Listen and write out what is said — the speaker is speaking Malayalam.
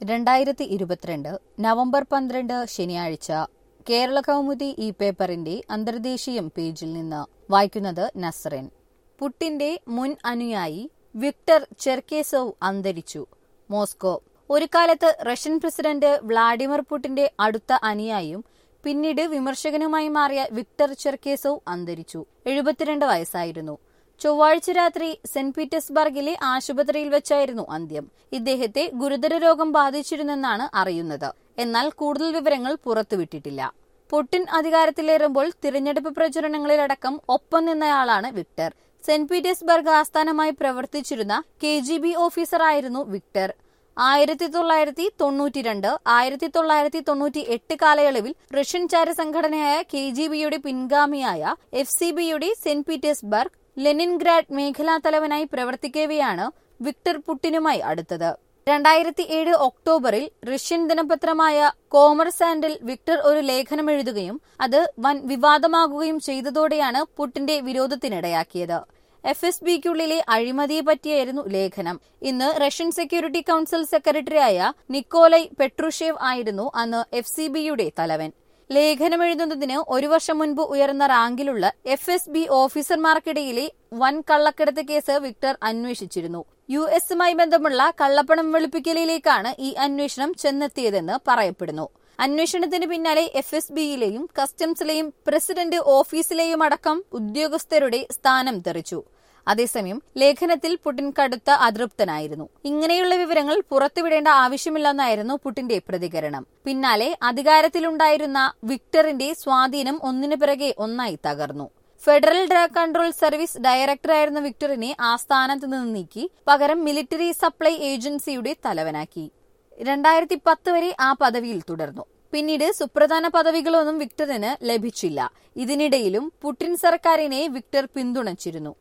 രണ്ടായിരത്തി ഇരുപത്തിരണ്ട് നവംബർ പന്ത്രണ്ട് ശനിയാഴ്ച കേരള കൗമുദി ഈ പേപ്പറിന്റെ അന്തർദേശീയം പേജിൽ നിന്ന് വായിക്കുന്നത് നസ്റിൻ പുട്ടിന്റെ മുൻ അനുയായി വിക്ടർ ചെർക്കേസോവ് അന്തരിച്ചു മോസ്കോ ഒരു കാലത്ത് റഷ്യൻ പ്രസിഡന്റ് വ്ളാഡിമിർ പുടിന്റെ അടുത്ത അനുയായിയും പിന്നീട് വിമർശകനുമായി മാറിയ വിക്ടർ ചെർക്കേസോവ് അന്തരിച്ചു എഴുപത്തിരണ്ട് വയസ്സായിരുന്നു ചൊവ്വാഴ്ച രാത്രി സെന്റ് പീറ്റേഴ്സ്ബർഗിലെ ആശുപത്രിയിൽ വെച്ചായിരുന്നു അന്ത്യം ഇദ്ദേഹത്തെ ഗുരുതര രോഗം ബാധിച്ചിരുന്നെന്നാണ് അറിയുന്നത് എന്നാൽ കൂടുതൽ വിവരങ്ങൾ പുറത്തുവിട്ടിട്ടില്ല പുടിൻ അധികാരത്തിലേറുമ്പോൾ തിരഞ്ഞെടുപ്പ് പ്രചരണങ്ങളിലടക്കം ഒപ്പം നിന്നയാളാണ് വിക്ടർ സെന്റ് പീറ്റേഴ്സ്ബർഗ് ആസ്ഥാനമായി പ്രവർത്തിച്ചിരുന്ന കെ ജി ബി ഓഫീസറായിരുന്നു വിക്ടർ ആയിരത്തി തൊള്ളായിരത്തി തൊണ്ണൂറ്റിരണ്ട് ആയിരത്തി തൊള്ളായിരത്തി തൊണ്ണൂറ്റി എട്ട് കാലയളവിൽ റഷ്യൻ ചാരസംഘടനയായ കെ ജി ബിയുടെ പിൻഗാമിയായ എഫ് സി ബിയുടെ സെന്റ് പീറ്റേഴ്സ്ബർഗ് ലെനിൻഗ്രാഡ് മേഖലാ തലവനായി പ്രവർത്തിക്കവെയാണ് വിക്ടർ പുട്ടിനുമായി അടുത്തത് രണ്ടായിരത്തി ഏഴ് ഒക്ടോബറിൽ റഷ്യൻ ദിനപത്രമായ കോമർസാൻഡിൽ വിക്ടർ ഒരു ലേഖനം എഴുതുകയും അത് വൻ വിവാദമാകുകയും ചെയ്തതോടെയാണ് പുട്ടിന്റെ വിരോധത്തിനിടയാക്കിയത് എഫ് എസ് ബിക്കുള്ളിലെ അഴിമതിയെ പറ്റിയായിരുന്നു ലേഖനം ഇന്ന് റഷ്യൻ സെക്യൂരിറ്റി കൌൺസിൽ സെക്രട്ടറിയായ നിക്കോലൈ പെട്രുഷേവ് ആയിരുന്നു അന്ന് എഫ് സി ബിയുടെ തലവൻ ലേഖനം എഴുതുന്നതിന് ഒരു വർഷം മുൻപ് ഉയർന്ന റാങ്കിലുള്ള എഫ് എസ് ബി ഓഫീസർമാർക്കിടയിലെ വൻ കള്ളക്കടത്ത് കേസ് വിക്ടർ അന്വേഷിച്ചിരുന്നു യു എസുമായി ബന്ധമുള്ള കള്ളപ്പണം വെളുപ്പിക്കലിലേക്കാണ് ഈ അന്വേഷണം ചെന്നെത്തിയതെന്ന് പറയപ്പെടുന്നു അന്വേഷണത്തിന് പിന്നാലെ എഫ് എസ് ബിയിലെയും കസ്റ്റംസിലെയും പ്രസിഡന്റ് ഓഫീസിലെയും അടക്കം ഉദ്യോഗസ്ഥരുടെ സ്ഥാനം തെറിച്ചു അതേസമയം ലേഖനത്തിൽ പുടിൻ കടുത്ത അതൃപ്തനായിരുന്നു ഇങ്ങനെയുള്ള വിവരങ്ങൾ പുറത്തുവിടേണ്ട ആവശ്യമില്ലെന്നായിരുന്നു പുടിന്റെ പ്രതികരണം പിന്നാലെ അധികാരത്തിലുണ്ടായിരുന്ന വിക്ടറിന്റെ സ്വാധീനം ഒന്നിനു പിറകെ ഒന്നായി തകർന്നു ഫെഡറൽ ഡ്രഗ് കൺട്രോൾ സർവീസ് ഡയറക്ടറായിരുന്ന വിക്ടറിനെ ആ സ്ഥാനത്ത് നിന്ന് നീക്കി പകരം മിലിറ്ററി സപ്ലൈ ഏജൻസിയുടെ തലവനാക്കി രണ്ടായിരത്തി പത്ത് വരെ ആ പദവിയിൽ തുടർന്നു പിന്നീട് സുപ്രധാന പദവികളൊന്നും വിക്ടറിന് ലഭിച്ചില്ല ഇതിനിടയിലും പുടിൻ സർക്കാരിനെ വിക്ടർ പിന്തുണച്ചിരുന്നു